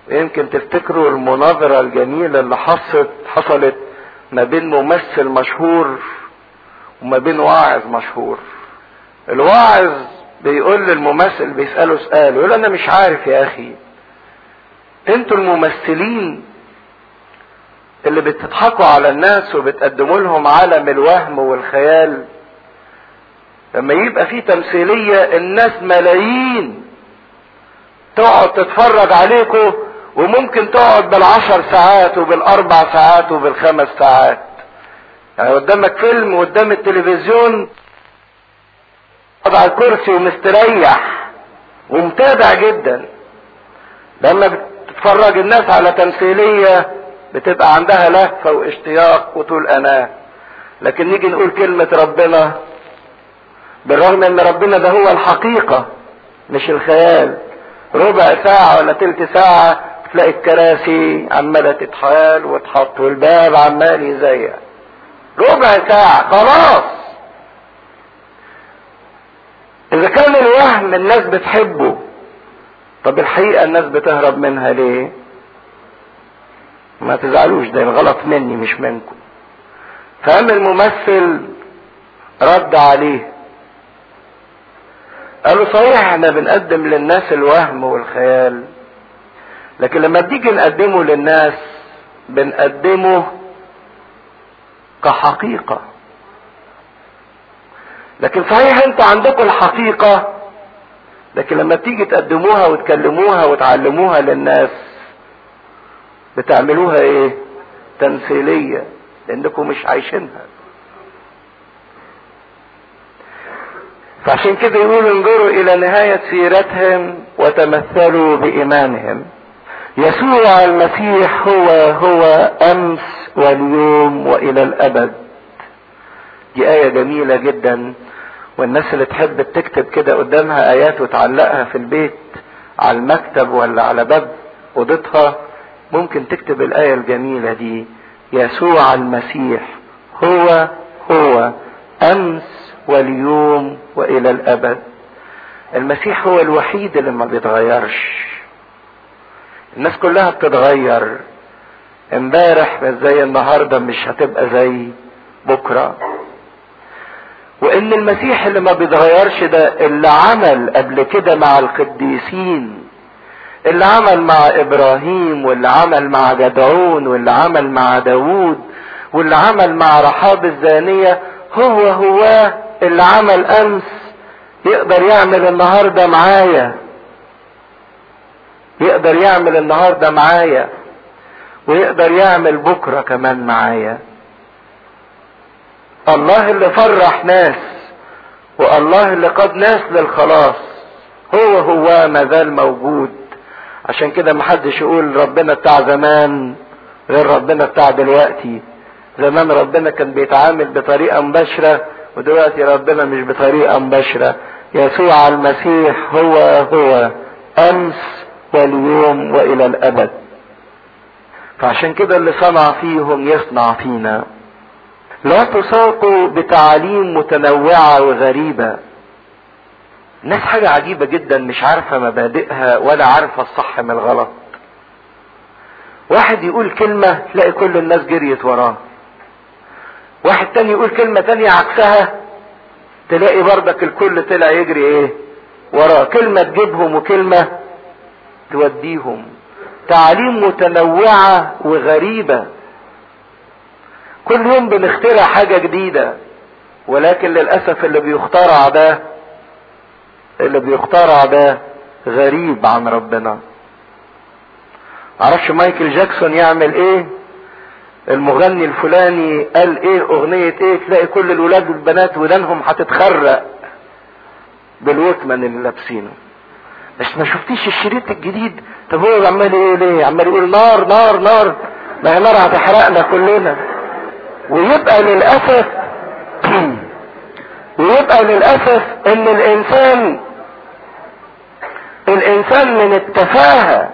يمكن تفتكروا المناظرة الجميلة اللي حصلت حصلت ما بين ممثل مشهور وما بين واعظ مشهور الواعظ بيقول للممثل بيسأله سؤال يقول انا مش عارف يا اخي انتوا الممثلين اللي بتضحكوا على الناس وبتقدموا لهم عالم الوهم والخيال لما يبقى في تمثيلية الناس ملايين تقعد تتفرج عليكم وممكن تقعد بالعشر ساعات وبالاربع ساعات وبالخمس ساعات يعني قدامك فيلم قدام التلفزيون قاعد على الكرسي ومستريح ومتابع جدا لما بتتفرج الناس على تمثيلية بتبقى عندها لهفة واشتياق وطول أناه لكن نيجي نقول كلمة ربنا بالرغم ان ربنا ده هو الحقيقة مش الخيال ربع ساعة ولا تلت ساعة تلاقي الكراسي عمالة تتحال وتحط والباب عمال يزيق ربع ساعة خلاص اذا كان الوهم الناس بتحبه طب الحقيقة الناس بتهرب منها ليه ما تزعلوش ده غلط مني مش منكم فقام الممثل رد عليه قالوا صحيح احنا بنقدم للناس الوهم والخيال لكن لما بنيجي نقدمه للناس بنقدمه كحقيقة لكن صحيح انتوا عندكم الحقيقة لكن لما بتيجي تقدموها وتكلموها وتعلموها للناس بتعملوها ايه تمثيلية لانكم مش عايشينها فعشان كده يقول انظروا الى نهاية سيرتهم وتمثلوا بإيمانهم يسوع المسيح هو هو امس واليوم والى الابد دي آية جميلة جدا والناس اللي تحب تكتب كده قدامها آيات وتعلقها في البيت على المكتب ولا على باب أوضتها ممكن تكتب الآية الجميلة دي يسوع المسيح هو هو أمس واليوم والى الابد المسيح هو الوحيد اللي ما بيتغيرش الناس كلها بتتغير امبارح مش زي النهارده مش هتبقى زي بكره وان المسيح اللي ما بيتغيرش ده اللي عمل قبل كده مع القديسين اللي عمل مع ابراهيم واللي عمل مع جدعون واللي عمل مع داوود واللي عمل مع رحاب الزانيه هو هو اللي عمل امس يقدر يعمل النهارده معايا يقدر يعمل النهارده معايا ويقدر يعمل بكره كمان معايا الله اللي فرح ناس والله اللي قاد ناس للخلاص هو هو ما زال موجود عشان كده محدش يقول ربنا بتاع زمان غير ربنا بتاع دلوقتي زمان ربنا كان بيتعامل بطريقة مباشرة ودلوقتي ربنا مش بطريقة مباشرة يسوع المسيح هو هو أمس واليوم وإلى الأبد فعشان كده اللي صنع فيهم يصنع فينا لا تساقوا بتعاليم متنوعة وغريبة الناس حاجة عجيبة جدا مش عارفة مبادئها ولا عارفة الصح من الغلط واحد يقول كلمة تلاقي كل الناس جريت وراه واحد تاني يقول كلمة تانية عكسها تلاقي بردك الكل طلع يجري ايه وراه كلمة تجيبهم وكلمة توديهم تعاليم متنوعة وغريبة كل يوم بنخترع حاجة جديدة ولكن للأسف اللي بيخترع ده اللي بيخترع ده غريب عن ربنا معرفش مايكل جاكسون يعمل ايه المغني الفلاني قال ايه اغنية ايه تلاقي كل الولاد والبنات ودانهم هتتخرق بالوكمان اللي لابسينه بس ما شفتيش الشريط الجديد طب هو عمال ايه ليه عمال يقول نار نار نار ما هي نار هتحرقنا كلنا ويبقى للاسف ويبقى للاسف ان الانسان الانسان من التفاهه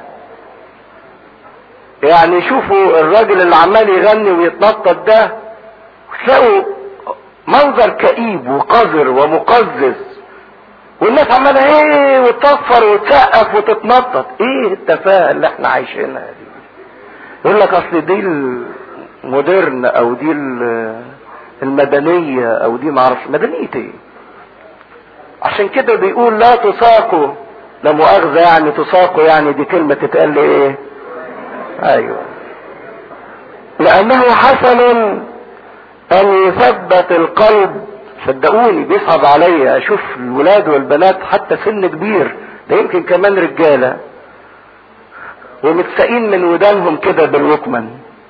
يعني شوفوا الراجل اللي عمال يغني ويتنطط ده تلاقوا منظر كئيب وقذر ومقزز والناس عماله ايه وتصفر وتسقف وتتنطط ايه التفاهه اللي احنا عايشينها دي يقول لك اصل دي المودرن او دي المدنيه او دي معرفش مدنيه ايه عشان كده بيقول لا تساقوا لا مؤاخذه يعني تساقوا يعني دي كلمه تتقال ايه ايوه لانه حسن ان يثبت القلب صدقوني بيصعب عليا اشوف الولاد والبنات حتى سن كبير ده يمكن كمان رجاله ومتساقين من ودانهم كده بالوكمن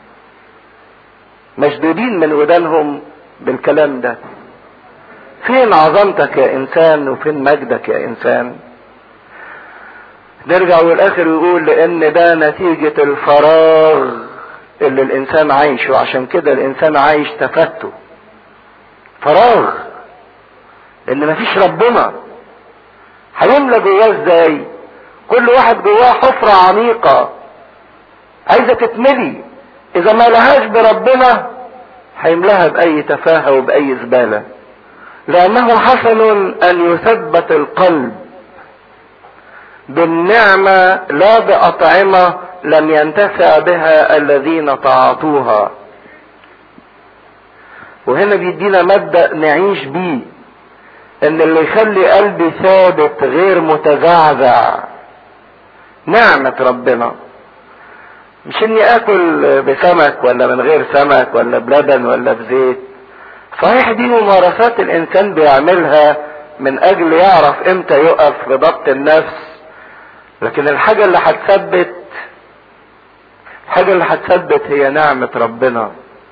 مشدودين من ودانهم بالكلام ده فين عظمتك يا انسان وفين مجدك يا انسان نرجع والاخر يقول لان ده نتيجة الفراغ اللي الانسان عايشه عشان كده الانسان عايش تفتت فراغ لان مفيش ربنا هيملى جواه ازاي كل واحد جواه حفرة عميقة عايزة تتملي اذا ما لهاش بربنا هيملاها باي تفاهة وباي زبالة لانه حسن ان يثبت القلب بالنعمة لا بأطعمة لم ينتفع بها الذين تعاطوها وهنا بيدينا مبدأ نعيش بيه ان اللي يخلي قلبي ثابت غير متزعزع نعمة ربنا مش اني اكل بسمك ولا من غير سمك ولا بلبن ولا بزيت صحيح دي ممارسات الانسان بيعملها من اجل يعرف امتى يقف لضبط النفس لكن الحاجة اللي هتثبت الحاجة اللي هتثبت هي نعمة ربنا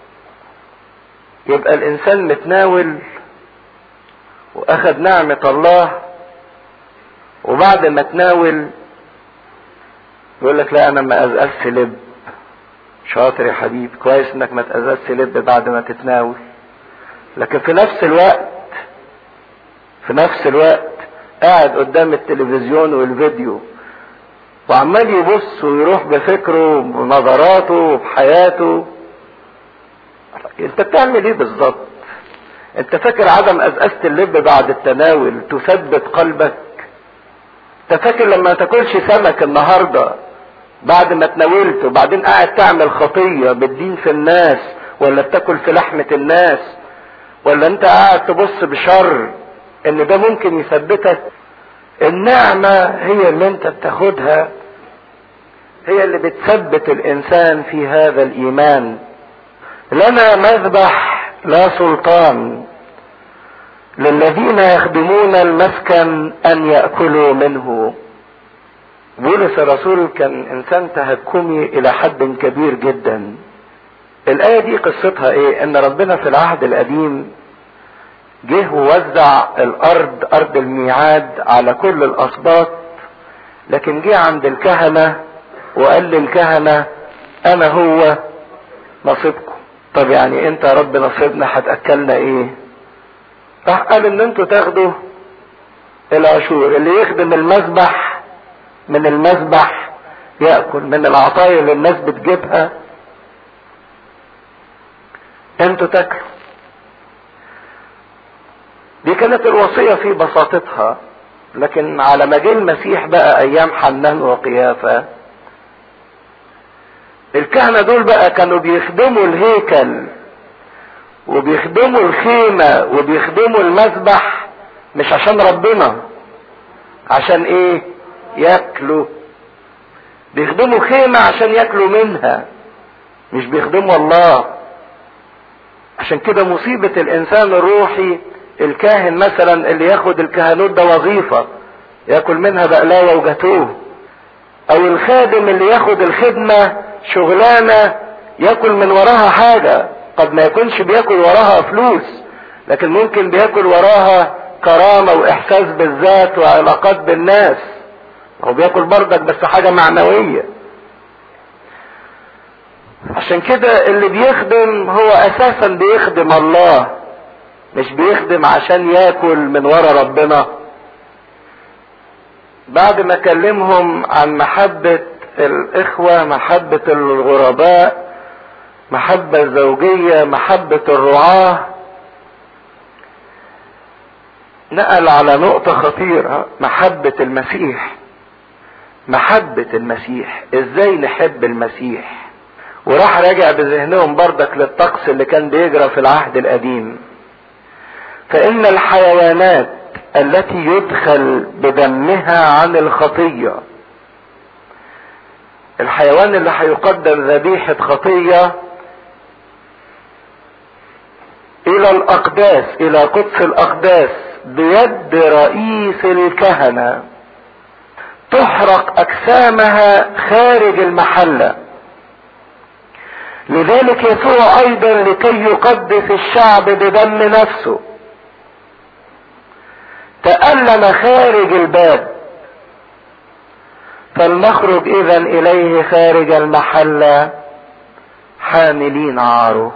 يبقى الانسان متناول واخد نعمة الله وبعد ما تناول يقول لك لا انا ما ازقزش لب شاطر يا حبيبي كويس انك ما تأذتش لب بعد ما تتناول لكن في نفس الوقت في نفس الوقت قاعد قدام التلفزيون والفيديو وعمال يبص ويروح بفكره بنظراته وبحياته انت بتعمل ايه بالظبط انت فاكر عدم ازازة اللب بعد التناول تثبت قلبك انت فاكر لما تاكلش سمك النهارده بعد ما تناولت وبعدين قاعد تعمل خطيه بالدين في الناس ولا بتاكل في لحمه الناس ولا انت قاعد تبص بشر ان ده ممكن يثبتك النعمة هي اللي انت بتاخدها هي اللي بتثبت الانسان في هذا الايمان لنا مذبح لا سلطان للذين يخدمون المسكن ان ياكلوا منه بولس الرسول كان انسان تهكمي الى حد كبير جدا الايه دي قصتها ايه ان ربنا في العهد القديم جه ووزع الارض ارض الميعاد على كل الاسباط لكن جه عند الكهنه وقال للكهنه انا هو نصيبكم طب يعني انت يا رب نصيبنا هتاكلنا ايه راح قال ان انتوا تاخدوا العشور اللي يخدم المذبح من المذبح ياكل من العطايا اللي الناس بتجيبها انتوا تاكلوا دي كانت الوصية في بساطتها لكن على ما جه المسيح بقى ايام حنان وقيافة الكهنة دول بقى كانوا بيخدموا الهيكل وبيخدموا الخيمة وبيخدموا المذبح مش عشان ربنا عشان ايه ياكلوا بيخدموا خيمة عشان ياكلوا منها مش بيخدموا الله عشان كده مصيبة الانسان الروحي الكاهن مثلا اللي ياخد الكهنوت ده وظيفة ياكل منها بقلاوة وجاتوه او الخادم اللي ياخد الخدمة شغلانة ياكل من وراها حاجة قد ما يكونش بياكل وراها فلوس لكن ممكن بياكل وراها كرامة واحساس بالذات وعلاقات بالناس هو بياكل برضك بس حاجة معنوية عشان كده اللي بيخدم هو اساسا بيخدم الله مش بيخدم عشان ياكل من ورا ربنا بعد ما كلمهم عن محبة الاخوة محبة الغرباء محبة زوجية محبة الرعاة نقل على نقطة خطيرة محبة المسيح محبة المسيح ازاي نحب المسيح وراح راجع بذهنهم بردك للطقس اللي كان بيجرى في العهد القديم فإن الحيوانات التي يدخل بدمها عن الخطية الحيوان اللي هيقدم ذبيحة خطية إلى الأقداس إلى قدس الأقداس بيد رئيس الكهنة تحرق أجسامها خارج المحلة لذلك يسوع أيضا لكي يقدس الشعب بدم نفسه تألم خارج الباب فلنخرج اذا اليه خارج المحلة حاملين عاره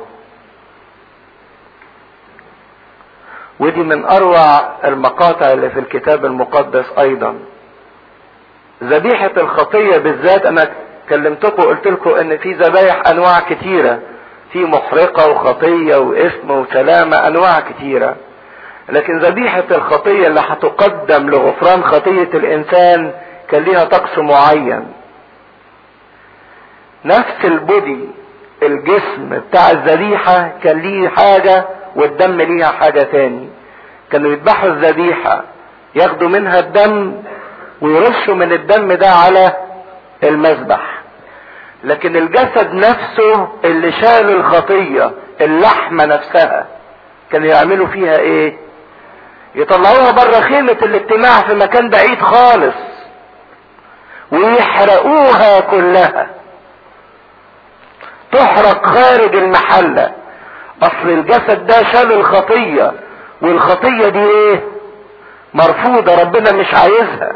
ودي من اروع المقاطع اللي في الكتاب المقدس ايضا ذبيحة الخطية بالذات انا كلمتكم وقلت لكم ان في ذبايح انواع كتيرة في محرقة وخطية واسم وسلامة انواع كتيرة لكن ذبيحة الخطية اللي هتقدم لغفران خطية الانسان كان ليها طقس معين نفس البودي الجسم بتاع الذبيحة كان ليه حاجة والدم ليها حاجة تاني كانوا يذبحوا الذبيحة ياخدوا منها الدم ويرشوا من الدم ده على المذبح لكن الجسد نفسه اللي شال الخطية اللحمة نفسها كانوا يعملوا فيها ايه يطلعوها بره خيمة الاجتماع في مكان بعيد خالص ويحرقوها كلها تحرق خارج المحلة اصل الجسد ده شال الخطية والخطية دي ايه مرفوضة ربنا مش عايزها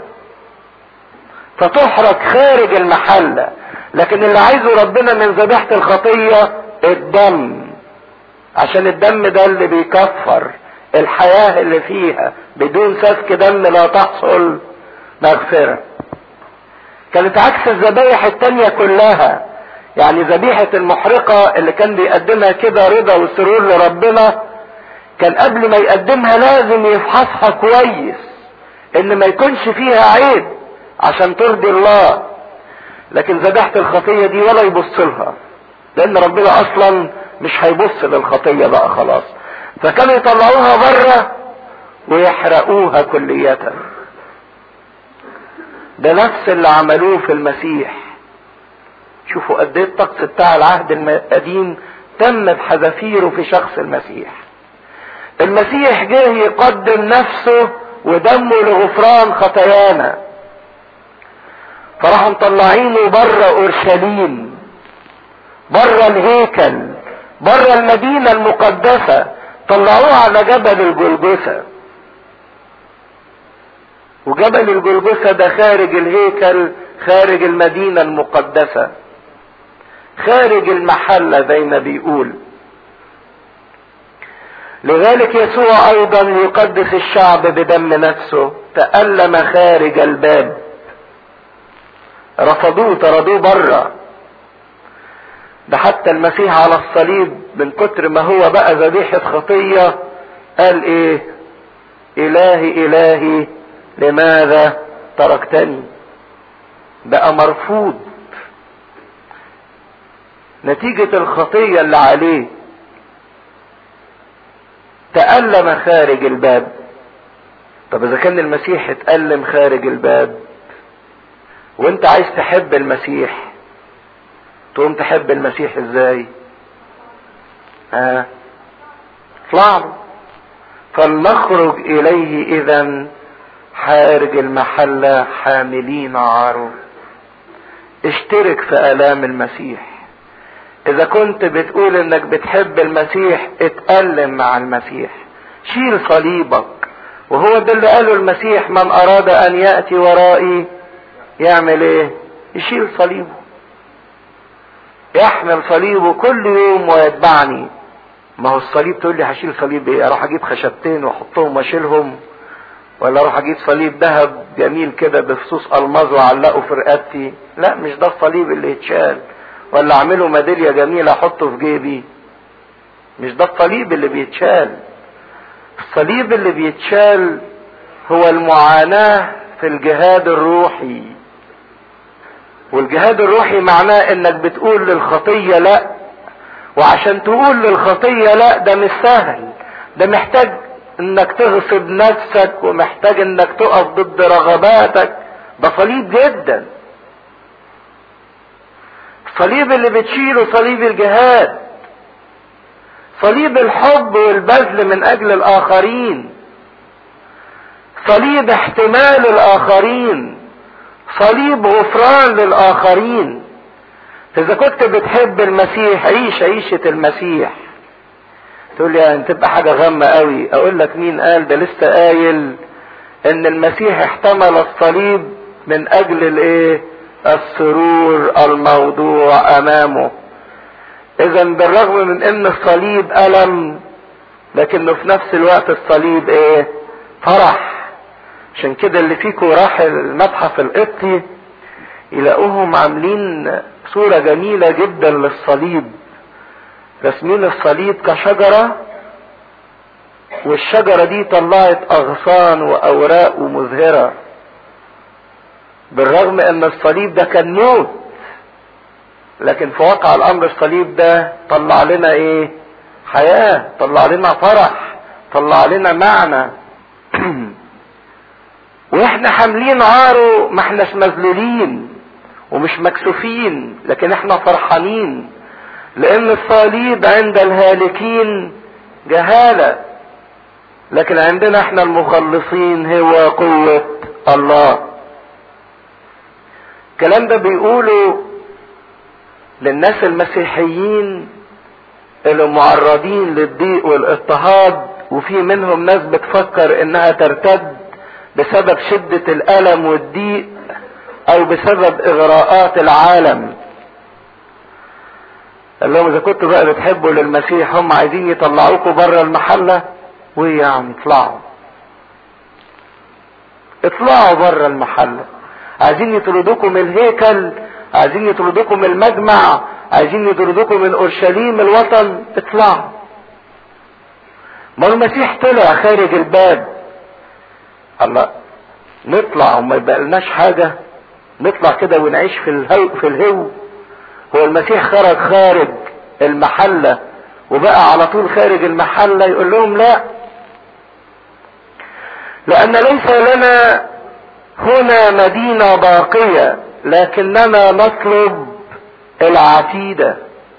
فتحرق خارج المحلة لكن اللي عايزه ربنا من ذبيحة الخطية الدم عشان الدم ده اللي بيكفر الحياة اللي فيها بدون سفك دم لا تحصل مغفرة كانت عكس الذبايح التانية كلها يعني ذبيحة المحرقة اللي كان بيقدمها كده رضا وسرور لربنا كان قبل ما يقدمها لازم يفحصها كويس ان ما يكونش فيها عيب عشان ترضي الله لكن ذبيحة الخطية دي ولا يبص لها لان ربنا اصلا مش هيبص للخطية بقى خلاص فكانوا يطلعوها بره ويحرقوها كلية ده نفس اللي عملوه في المسيح شوفوا قد ايه الطقس بتاع العهد القديم تم بحذافيره في شخص المسيح المسيح جه يقدم نفسه ودمه لغفران خطايانا فراحوا مطلعينه بره اورشليم بره الهيكل بره المدينة المقدسة طلعوه على جبل الجلجثة وجبل الجلجثة ده خارج الهيكل خارج المدينة المقدسة خارج المحلة زي ما بيقول لذلك يسوع ايضا يقدس الشعب بدم نفسه تألم خارج الباب رفضوه طردوه بره ده حتى المسيح على الصليب من كتر ما هو بقى ذبيحة خطية قال ايه الهي الهي لماذا تركتني بقى مرفوض نتيجة الخطية اللي عليه تألم خارج الباب طب اذا كان المسيح اتألم خارج الباب وانت عايز تحب المسيح تقوم تحب المسيح ازاي ها آه. اطلع له فلنخرج اليه اذا خارج المحلة حاملين عاره اشترك في الام المسيح اذا كنت بتقول انك بتحب المسيح اتألم مع المسيح شيل صليبك وهو ده اللي قاله المسيح من اراد ان يأتي ورائي يعمل ايه يشيل صليبه يحمل صليبه كل يوم ويتبعني ما هو الصليب تقول لي هشيل صليب ايه اروح اجيب خشبتين واحطهم واشيلهم ولا اروح اجيب صليب ذهب جميل كده بفصوص الماظ واعلقه في رقبتي لا مش ده الصليب اللي يتشال ولا اعمله ميداليه جميله احطه في جيبي مش ده الصليب اللي بيتشال الصليب اللي بيتشال هو المعاناة في الجهاد الروحي والجهاد الروحي معناه انك بتقول للخطية لا وعشان تقول للخطية لا ده مش سهل ده محتاج انك تغصب نفسك ومحتاج انك تقف ضد رغباتك ده صليب جدا الصليب اللي بتشيله صليب الجهاد صليب الحب والبذل من اجل الاخرين صليب احتمال الاخرين صليب غفران للاخرين اذا كنت بتحب المسيح عيش عيشة المسيح تقول لي انت تبقى حاجة غامة قوي اقول لك مين قال ده لسه قايل ان المسيح احتمل الصليب من اجل الايه السرور الموضوع امامه اذا بالرغم من ان الصليب الم لكنه في نفس الوقت الصليب ايه فرح عشان كده اللي فيكم راح المتحف القبطي يلاقوهم عاملين صورة جميلة جدا للصليب رسمين الصليب كشجرة والشجرة دي طلعت أغصان وأوراق ومزهرة بالرغم ان الصليب ده كان موت لكن في واقع الامر الصليب ده طلع لنا ايه حياة طلع لنا فرح طلع لنا معنى واحنا حاملين عاره ما احناش مذلولين ومش مكسوفين لكن احنا فرحانين لان الصليب عند الهالكين جهالة لكن عندنا احنا المخلصين هو قوة الله الكلام ده بيقوله للناس المسيحيين اللي معرضين للضيق والاضطهاد وفي منهم ناس بتفكر انها ترتد بسبب شدة الالم والضيق او بسبب اغراءات العالم قال لهم اذا كنتوا بقى بتحبوا للمسيح هم عايزين يطلعوكوا بره المحلة وايه يعني اطلعوا اطلعوا بره المحله عايزين يطردوكم من الهيكل عايزين يطردوكم من المجمع عايزين يطردوكم من اورشليم الوطن اطلعوا ما المسيح طلع خارج الباب الله نطلع وما يبقالناش حاجة نطلع كده ونعيش في الهو في الهو هو المسيح خرج خارج المحلة وبقى على طول خارج المحلة يقول لهم لا لأن ليس لنا هنا مدينة باقية لكننا نطلب العتيدة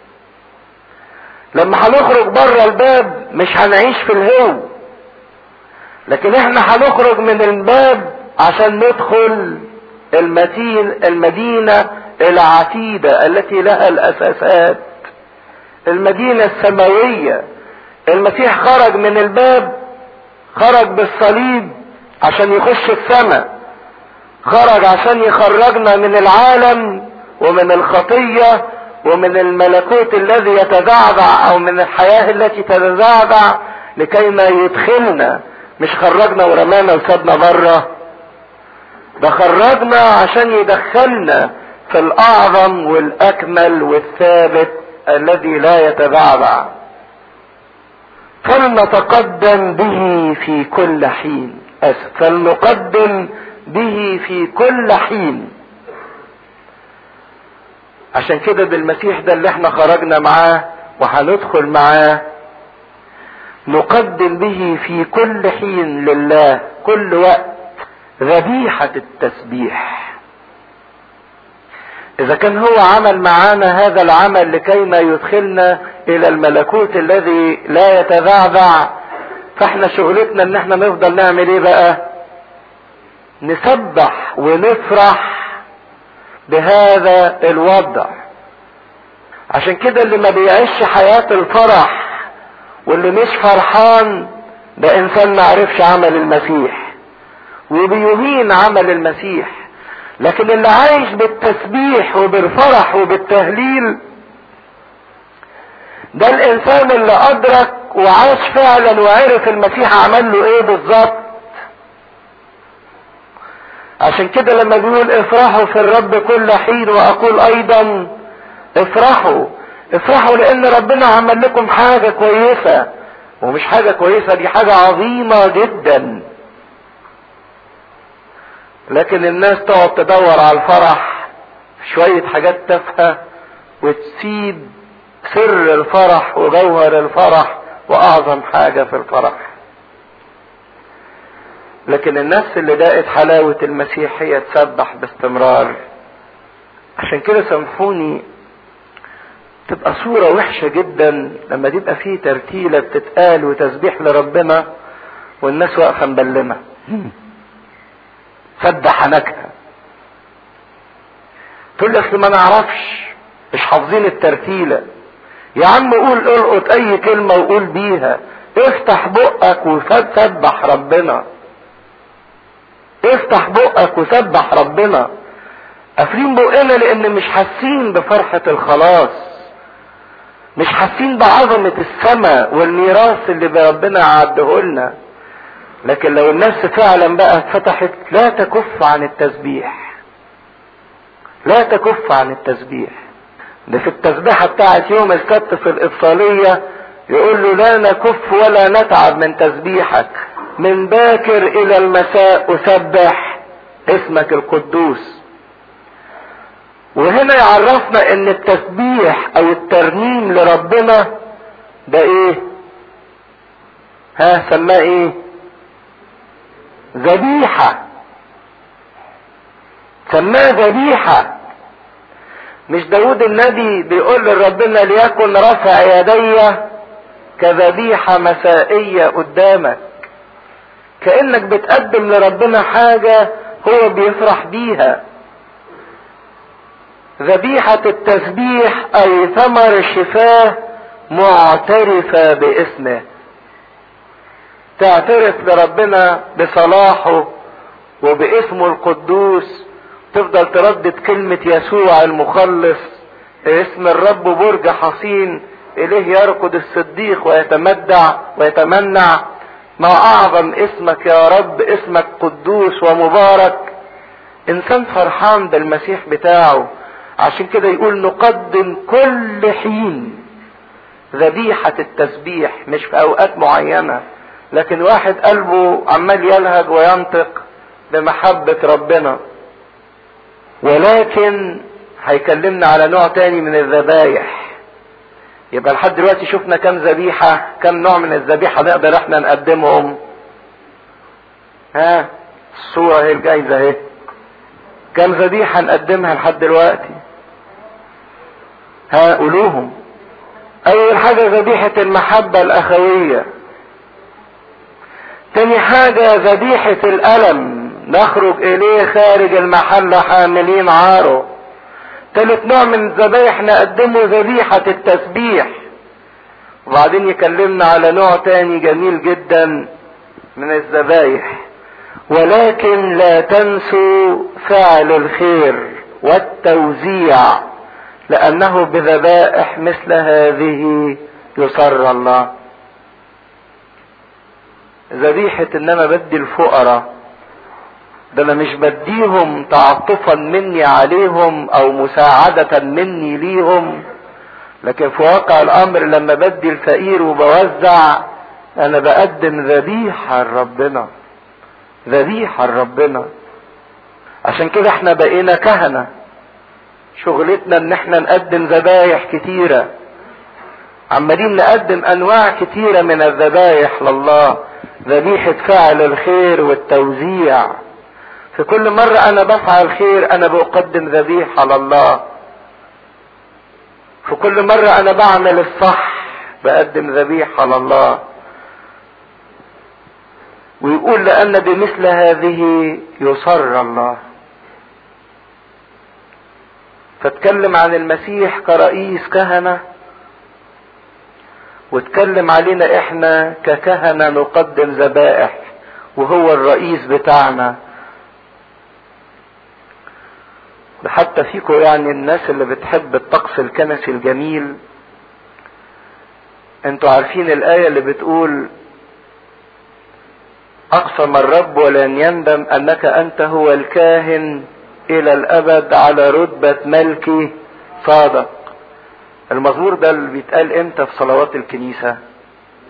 لما هنخرج بره الباب مش هنعيش في الهو لكن احنا هنخرج من الباب عشان ندخل المتين المدينة العتيدة التي لها الاساسات المدينة السماوية المسيح خرج من الباب خرج بالصليب عشان يخش السماء خرج عشان يخرجنا من العالم ومن الخطية ومن الملكوت الذي يتزعزع او من الحياة التي تتزعزع لكي ما يدخلنا مش خرجنا ورمانا وسابنا بره ده خرجنا عشان يدخلنا في الاعظم والاكمل والثابت الذي لا يتبعبع فلنتقدم به في كل حين اسف فلنقدم به في كل حين عشان كده بالمسيح ده اللي احنا خرجنا معاه وهندخل معاه نقدم به في كل حين لله كل وقت ذبيحة التسبيح اذا كان هو عمل معانا هذا العمل لكي ما يدخلنا الى الملكوت الذي لا يتذعذع فاحنا شغلتنا ان احنا نفضل نعمل ايه بقى نسبح ونفرح بهذا الوضع عشان كده اللي ما بيعيش حياة الفرح واللي مش فرحان ده انسان ما عرفش عمل المسيح وبيهين عمل المسيح لكن اللي عايش بالتسبيح وبالفرح وبالتهليل ده الانسان اللي ادرك وعاش فعلا وعرف المسيح عمل له ايه بالظبط عشان كده لما بيقول افرحوا في الرب كل حين واقول ايضا افرحوا افرحوا لان ربنا عمل لكم حاجة كويسة ومش حاجة كويسة دي حاجة عظيمة جدا لكن الناس تقعد تدور على الفرح شوية حاجات تافهة وتسيب سر الفرح وجوهر الفرح واعظم حاجة في الفرح لكن النفس اللي دقت حلاوة المسيح هي تسبح باستمرار عشان كده سامحوني تبقى صورة وحشة جدا لما تبقى فيه ترتيلة بتتقال وتسبيح لربنا والناس واقفة مبلمة سبح نكهة تقول لي اصل ما نعرفش مش حافظين الترتيلة يا عم قول القط اي كلمة وقول بيها افتح بقك وسبح ربنا افتح بقك وسبح ربنا قافلين بقنا لان مش حاسين بفرحة الخلاص مش حاسين بعظمة السماء والميراث اللي ربنا عده لنا لكن لو النفس فعلا بقى اتفتحت لا تكف عن التسبيح لا تكف عن التسبيح ده في التسبيحة بتاعت يوم السبت في الإفصالية يقول له لا نكف ولا نتعب من تسبيحك من باكر إلى المساء أسبح اسمك القدوس وهنا يعرفنا ان التسبيح او الترنيم لربنا ده ايه ها سماه ايه ذبيحة سماه ذبيحة مش داود النبي بيقول لربنا ليكن رفع يدي كذبيحة مسائية قدامك كأنك بتقدم لربنا حاجة هو بيفرح بيها ذبيحة التسبيح أي ثمر الشفاه معترفة باسمه تعترف لربنا بصلاحه وباسمه القدوس تفضل تردد كلمة يسوع المخلص اسم الرب برج حصين إليه يركض الصديق ويتمدع ويتمنع ما أعظم اسمك يا رب اسمك قدوس ومبارك إنسان فرحان بالمسيح بتاعه عشان كده يقول نقدم كل حين ذبيحة التسبيح مش في أوقات معينة لكن واحد قلبه عمال يلهج وينطق بمحبة ربنا ولكن هيكلمنا على نوع تاني من الذبايح يبقى لحد دلوقتي شفنا كم ذبيحة كم نوع من الذبيحة نقدر احنا نقدمهم ها الصورة هي الجايزة اهي كم ذبيحة نقدمها لحد دلوقتي ها قولوهم اول حاجة ذبيحة المحبة الاخوية تاني حاجة ذبيحة الالم نخرج اليه خارج المحل حاملين عاره تالت نوع من الذبايح نقدمه ذبيحة التسبيح وبعدين يكلمنا على نوع تاني جميل جدا من الذبايح ولكن لا تنسوا فعل الخير والتوزيع لانه بذبائح مثل هذه يسر الله ذبيحة ان انا بدي الفقراء ده انا مش بديهم تعاطفا مني عليهم او مساعدة مني ليهم لكن في واقع الامر لما بدي الفقير وبوزع انا بقدم ذبيحة لربنا ذبيحة لربنا عشان كده احنا بقينا كهنة شغلتنا ان احنا نقدم ذبايح كتيرة عمالين نقدم انواع كتيرة من الذبايح لله ذبيحة فعل الخير والتوزيع في كل مرة انا بفعل خير انا بقدم ذبيحة لله في كل مرة انا بعمل الصح بقدم ذبيحة لله ويقول لأن بمثل هذه يصر الله فاتكلم عن المسيح كرئيس كهنة واتكلم علينا احنا ككهنة نقدم ذبائح وهو الرئيس بتاعنا حتى فيكم يعني الناس اللي بتحب الطقس الكنسي الجميل انتوا عارفين الآية اللي بتقول أقسم الرب ولن يندم أنك أنت هو الكاهن إلى الأبد على رتبة ملكي صادق المزمور ده اللي بيتقال امتى في صلوات الكنيسة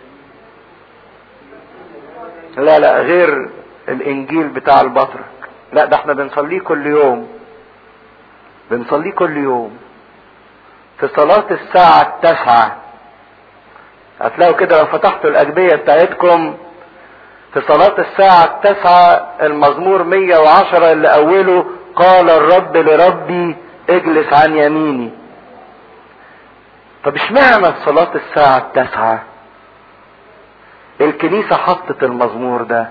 لا لا غير الإنجيل بتاع البطرك لا ده احنا بنصليه كل يوم بنصليه كل يوم في صلاة الساعة التاسعة هتلاقوا كده لو فتحتوا الأجبية بتاعتكم في صلاة الساعة التاسعة المزمور 110 اللي أوله قال الرب لربي اجلس عن يميني طب اشمعنى في صلاة الساعة التاسعة الكنيسة حطت المزمور ده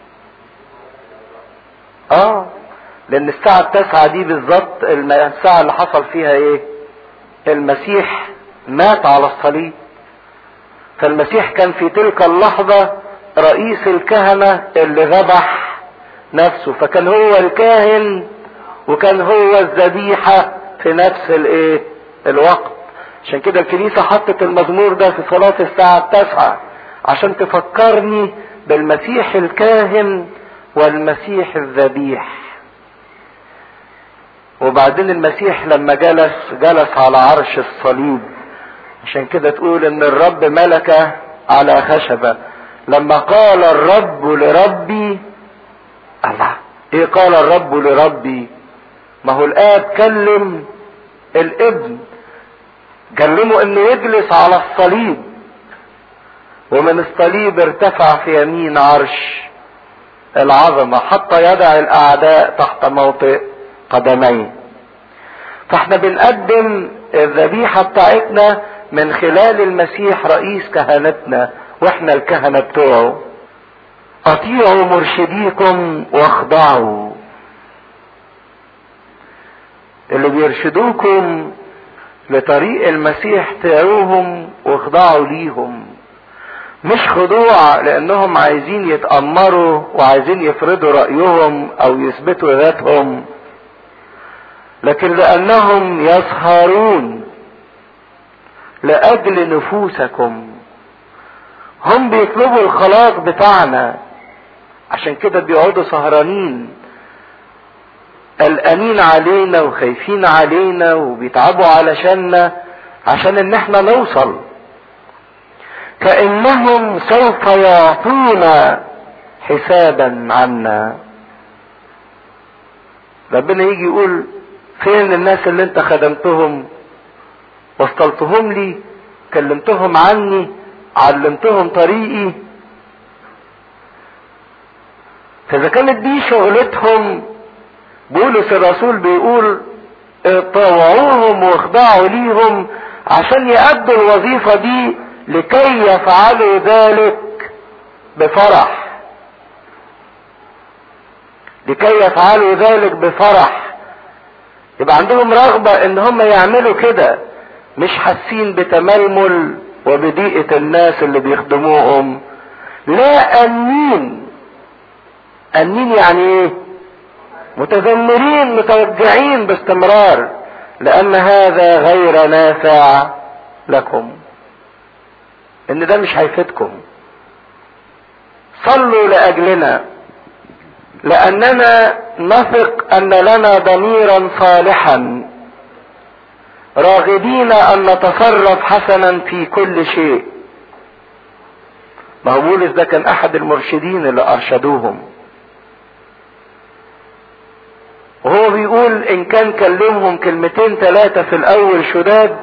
اه لان الساعة التاسعة دي بالظبط الساعة اللي حصل فيها ايه المسيح مات على الصليب فالمسيح كان في تلك اللحظة رئيس الكهنة اللي ذبح نفسه فكان هو الكاهن وكان هو الذبيحة في نفس الايه الوقت عشان كده الكنيسة حطت المزمور ده في صلاة الساعة التاسعة عشان تفكرني بالمسيح الكاهن والمسيح الذبيح وبعدين المسيح لما جلس جلس على عرش الصليب عشان كده تقول ان الرب ملك على خشبة لما قال الرب لربي الله ايه قال الرب لربي ما هو الاب كلم الابن كلمه انه يجلس على الصليب ومن الصليب ارتفع في يمين عرش العظمة حتى يدع الاعداء تحت موطئ قدميه فاحنا بنقدم الذبيحة بتاعتنا من خلال المسيح رئيس كهنتنا واحنا الكهنة بتوعه اطيعوا مرشديكم واخضعوا اللي بيرشدوكم لطريق المسيح طيعوهم واخضعوا ليهم مش خضوع لانهم عايزين يتأمروا وعايزين يفرضوا رأيهم او يثبتوا ذاتهم لكن لانهم يسهرون لاجل نفوسكم هم بيطلبوا الخلاص بتاعنا عشان كده بيقعدوا سهرانين قلقانين علينا وخايفين علينا وبيتعبوا علشاننا عشان ان احنا نوصل كانهم سوف يعطونا حسابا عنا ربنا يجي يقول فين الناس اللي انت خدمتهم وصلتهم لي كلمتهم عني علمتهم طريقي فاذا كانت دي شغلتهم بولس الرسول بيقول طوعوهم واخضعوا ليهم عشان يأدوا الوظيفة دي لكي يفعلوا ذلك بفرح لكي يفعلوا ذلك بفرح يبقى عندهم رغبة ان هم يعملوا كده مش حاسين بتململ وبضيقة الناس اللي بيخدموهم لا أنين أنين يعني ايه متذمرين متوجعين باستمرار لأن هذا غير نافع لكم إن ده مش هيفيدكم صلوا لأجلنا لأننا نثق أن لنا ضميرا صالحا راغبين أن نتصرف حسنا في كل شيء ما هو بولس ده كان أحد المرشدين اللي أرشدوهم وهو بيقول ان كان كلمهم كلمتين ثلاثة في الاول شداد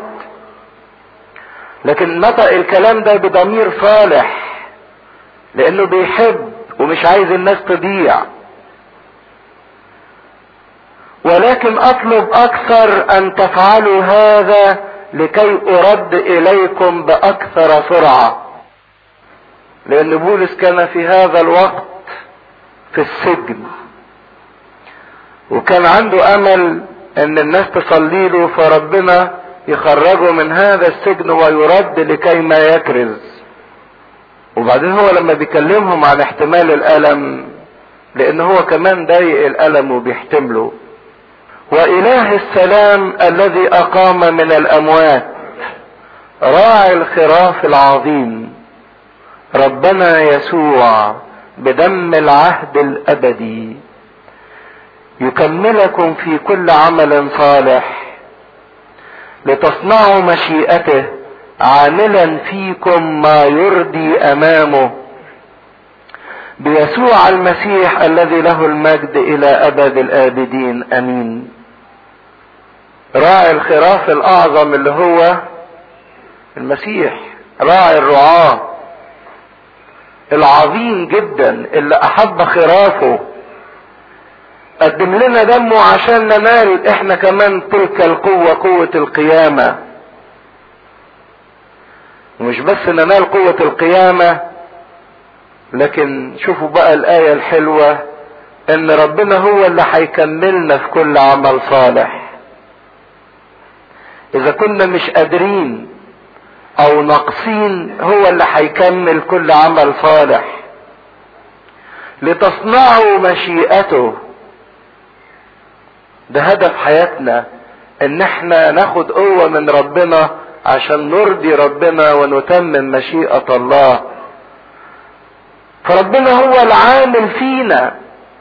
لكن نطق الكلام ده بضمير صالح لانه بيحب ومش عايز الناس تضيع ولكن اطلب اكثر ان تفعلوا هذا لكي ارد اليكم باكثر سرعة لان بولس كان في هذا الوقت في السجن وكان عنده امل ان الناس تصلي له فربنا يخرجه من هذا السجن ويرد لكي ما يكرز وبعدين هو لما بيكلمهم عن احتمال الالم لان هو كمان ضايق الالم وبيحتمله واله السلام الذي اقام من الاموات راعي الخراف العظيم ربنا يسوع بدم العهد الابدي يكملكم في كل عمل صالح لتصنعوا مشيئته عاملا فيكم ما يرضي امامه بيسوع المسيح الذي له المجد الى ابد الابدين امين راعي الخراف الاعظم اللي هو المسيح راعي الرعاه العظيم جدا اللي احب خرافه قدم لنا دمه عشان ننال احنا كمان تلك القوة قوة القيامة ومش بس ننال قوة القيامة لكن شوفوا بقى الآية الحلوة ان ربنا هو اللي هيكملنا في كل عمل صالح اذا كنا مش قادرين او ناقصين هو اللي هيكمل كل عمل صالح لتصنعوا مشيئته ده هدف حياتنا ان احنا ناخد قوة من ربنا عشان نرضي ربنا ونتمم مشيئة الله فربنا هو العامل فينا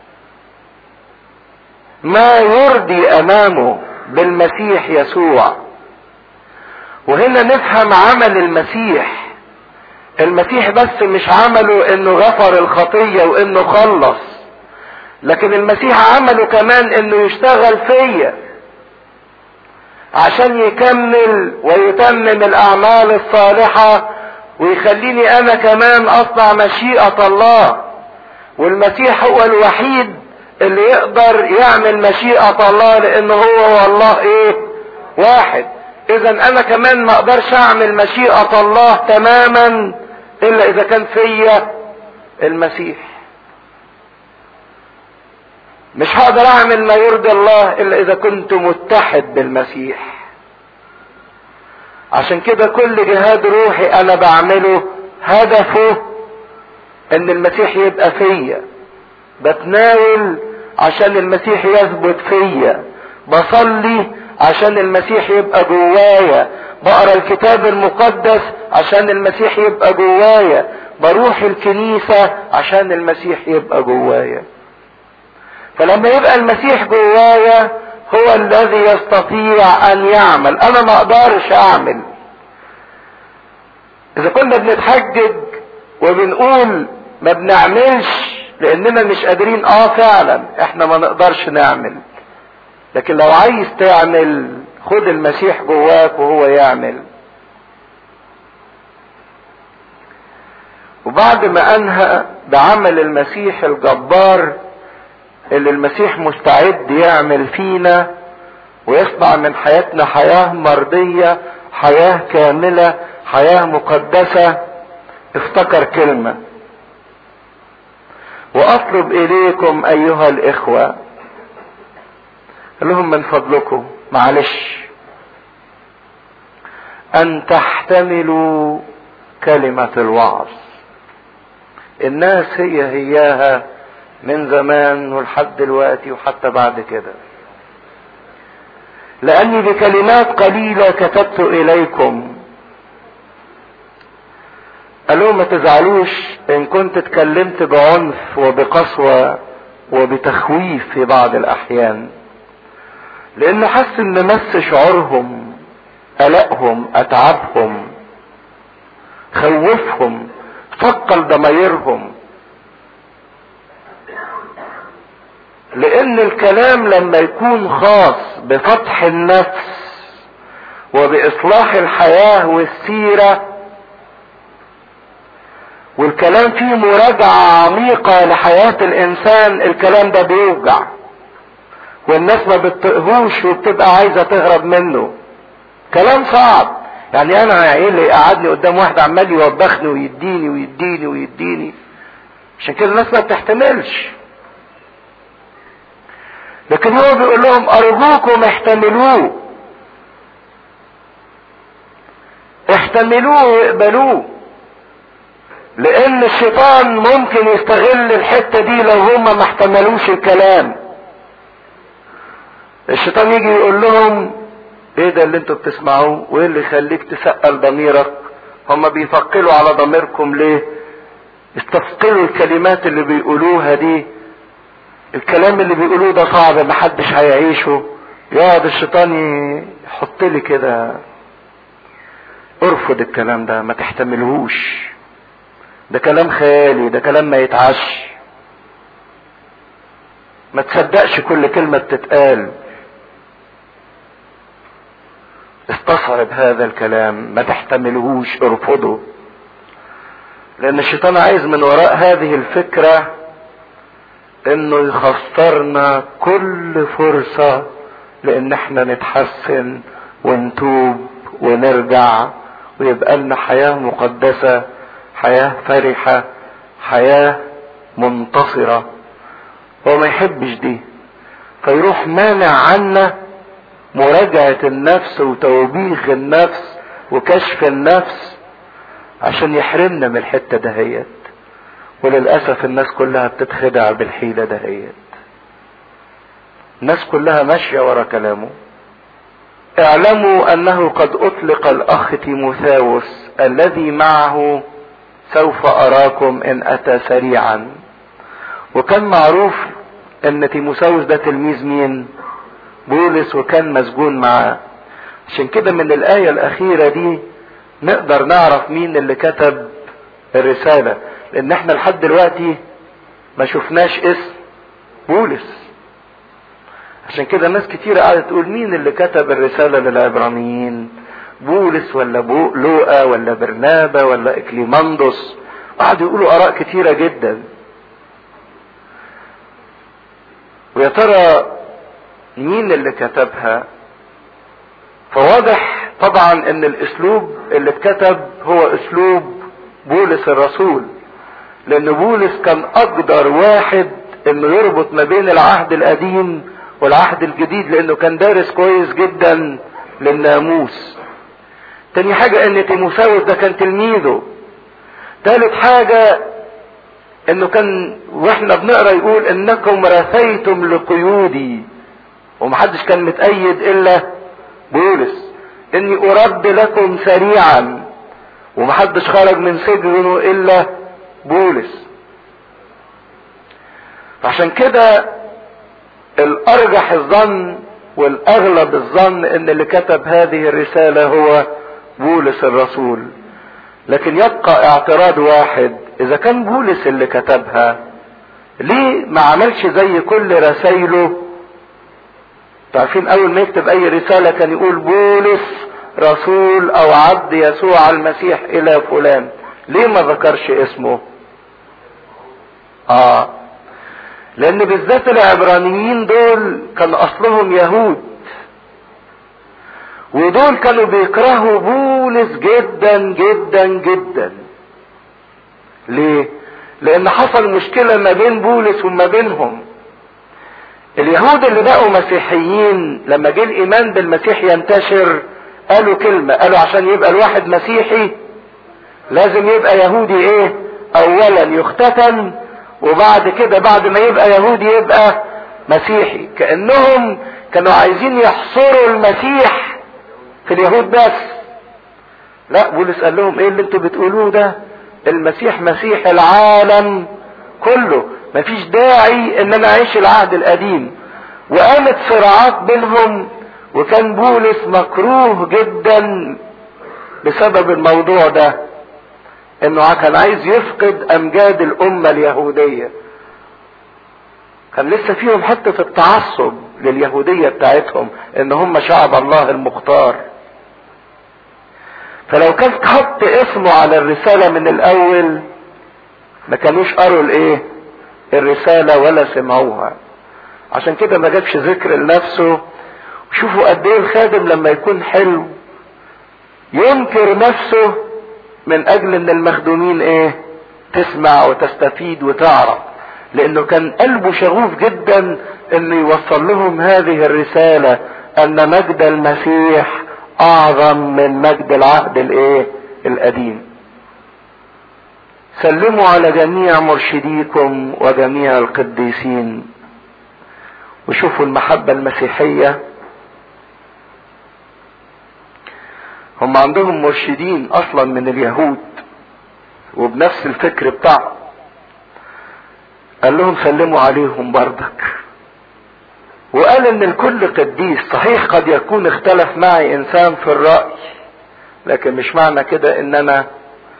ما يرضي امامه بالمسيح يسوع وهنا نفهم عمل المسيح المسيح بس مش عمله انه غفر الخطية وانه خلص لكن المسيح عمله كمان انه يشتغل فيا عشان يكمل ويتمم الاعمال الصالحة ويخليني انا كمان اصنع مشيئة الله والمسيح هو الوحيد اللي يقدر يعمل مشيئة الله لانه هو والله ايه واحد اذا انا كمان ما اقدرش اعمل مشيئة الله تماما الا اذا كان فيا المسيح مش هقدر اعمل ما يرضي الله الا اذا كنت متحد بالمسيح عشان كده كل جهاد روحي انا بعمله هدفه ان المسيح يبقى فيا بتناول عشان المسيح يثبت فيا بصلي عشان المسيح يبقى جوايا بقرا الكتاب المقدس عشان المسيح يبقى جوايا بروح الكنيسة عشان المسيح يبقى جوايا فلما يبقى المسيح جوايا هو الذي يستطيع ان يعمل انا ما اقدرش اعمل اذا كنا بنتحجج وبنقول ما بنعملش لاننا مش قادرين اه فعلا احنا ما نقدرش نعمل لكن لو عايز تعمل خد المسيح جواك وهو يعمل وبعد ما انهى بعمل المسيح الجبار اللي المسيح مستعد يعمل فينا ويصنع من حياتنا حياة مرضية حياة كاملة حياة مقدسة افتكر كلمة واطلب اليكم ايها الاخوة قال لهم من فضلكم معلش ان تحتملوا كلمة الوعظ الناس هي هياها من زمان ولحد دلوقتي وحتى بعد كده لاني بكلمات قليلة كتبت اليكم قالوا ما تزعلوش ان كنت اتكلمت بعنف وبقسوة وبتخويف في بعض الاحيان لانه حس ان مس شعورهم قلقهم اتعبهم خوفهم ثقل ضمايرهم لان الكلام لما يكون خاص بفتح النفس وباصلاح الحياة والسيرة والكلام فيه مراجعة عميقة لحياة الانسان الكلام ده بيوجع والناس ما بتطقهوش وبتبقى عايزة تهرب منه كلام صعب يعني انا ايه اللي قعدني قدام واحد عمال يوبخني ويديني ويديني ويديني عشان كده الناس ما بتحتملش لكن هو بيقول لهم ارجوكم احتملوه احتملوه واقبلوه لان الشيطان ممكن يستغل الحتة دي لو هم ما احتملوش الكلام الشيطان يجي يقول لهم ايه ده اللي انتوا بتسمعوه وايه اللي يخليك تسأل ضميرك هم بيثقلوا على ضميركم ليه استثقلوا الكلمات اللي بيقولوها دي الكلام اللي بيقولوه ده صعب محدش هيعيشه يقعد الشيطان يحط لي كده ارفض الكلام ده ما تحتملهوش ده كلام خيالي ده كلام ما يتعش ما تصدقش كل كلمة بتتقال استصعب هذا الكلام ما تحتملهوش ارفضه لان الشيطان عايز من وراء هذه الفكرة انه يخسرنا كل فرصة لان احنا نتحسن ونتوب ونرجع ويبقى لنا حياة مقدسة حياة فرحة حياة منتصرة هو ما يحبش دي فيروح مانع عنا مراجعة النفس وتوبيخ النفس وكشف النفس عشان يحرمنا من الحتة دهيت وللأسف الناس كلها بتتخدع بالحيلة دهيت الناس كلها ماشية ورا كلامه اعلموا انه قد اطلق الاخ تيموثاوس الذي معه سوف اراكم ان اتى سريعا وكان معروف ان تيموثاوس ده تلميذ مين بولس وكان مسجون معاه عشان كده من الايه الاخيره دي نقدر نعرف مين اللي كتب الرساله لان احنا لحد دلوقتي ما شفناش اسم بولس عشان كده ناس كتير قاعدة تقول مين اللي كتب الرسالة للعبرانيين بولس ولا بو لوقا ولا برنابا ولا اكليماندوس قعدوا يقولوا اراء كتيرة جدا ويا ترى مين اللي كتبها فواضح طبعا ان الاسلوب اللي اتكتب هو اسلوب بولس الرسول لان بولس كان اقدر واحد انه يربط ما بين العهد القديم والعهد الجديد لانه كان دارس كويس جدا للناموس تاني حاجة ان تيموساوس ده كان تلميذه تالت حاجة انه كان واحنا بنقرا يقول انكم رثيتم لقيودي ومحدش كان متأيد الا بولس اني ارد لكم سريعا ومحدش خرج من سجنه الا بولس عشان كده الارجح الظن والاغلب الظن ان اللي كتب هذه الرسالة هو بولس الرسول لكن يبقى اعتراض واحد اذا كان بولس اللي كتبها ليه ما عملش زي كل رسايله تعرفين اول ما يكتب اي رسالة كان يقول بولس رسول او عبد يسوع المسيح الى فلان ليه ما ذكرش اسمه اه لان بالذات العبرانيين دول كان اصلهم يهود ودول كانوا بيكرهوا بولس جدا جدا جدا ليه لان حصل مشكلة ما بين بولس وما بينهم اليهود اللي بقوا مسيحيين لما جه الايمان بالمسيح ينتشر قالوا كلمة قالوا عشان يبقى الواحد مسيحي لازم يبقى يهودي ايه اولا يختتن وبعد كده بعد ما يبقى يهودي يبقى مسيحي كانهم كانوا عايزين يحصروا المسيح في اليهود بس لا بولس قال لهم ايه اللي انتوا بتقولوه ده المسيح مسيح العالم كله مفيش داعي ان انا اعيش العهد القديم وقامت صراعات بينهم وكان بولس مكروه جدا بسبب الموضوع ده انه كان عايز يفقد امجاد الامة اليهودية كان لسه فيهم حتة التعصب لليهودية بتاعتهم ان هم شعب الله المختار فلو كان حط اسمه على الرسالة من الاول ما كانوش قروا الايه الرسالة ولا سمعوها عشان كده ما جابش ذكر لنفسه شوفوا قد ايه الخادم لما يكون حلو ينكر نفسه من اجل ان المخدومين ايه تسمع وتستفيد وتعرف لانه كان قلبه شغوف جدا انه يوصل لهم هذه الرسالة ان مجد المسيح اعظم من مجد العهد الايه القديم سلموا على جميع مرشديكم وجميع القديسين وشوفوا المحبة المسيحية هم عندهم مرشدين اصلا من اليهود وبنفس الفكر بتاعهم قال لهم سلموا عليهم بردك وقال ان الكل قديس صحيح قد يكون اختلف معي انسان في الرأي لكن مش معنى كده ان انا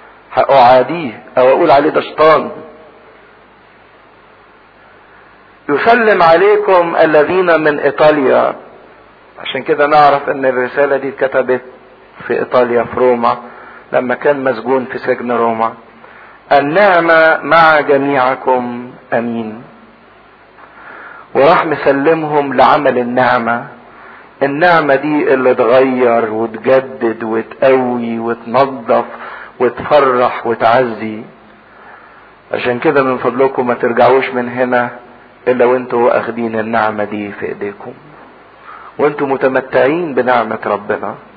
هأعاديه او اقول عليه ده شيطان يسلم عليكم الذين من ايطاليا عشان كده نعرف ان الرسالة دي اتكتبت في ايطاليا في روما لما كان مسجون في سجن روما النعمة مع جميعكم امين وراح مسلمهم لعمل النعمة النعمة دي اللي تغير وتجدد وتقوي وتنظف وتفرح وتعزي عشان كده من فضلكم ما ترجعوش من هنا الا وانتوا اخدين النعمة دي في ايديكم وانتوا متمتعين بنعمة ربنا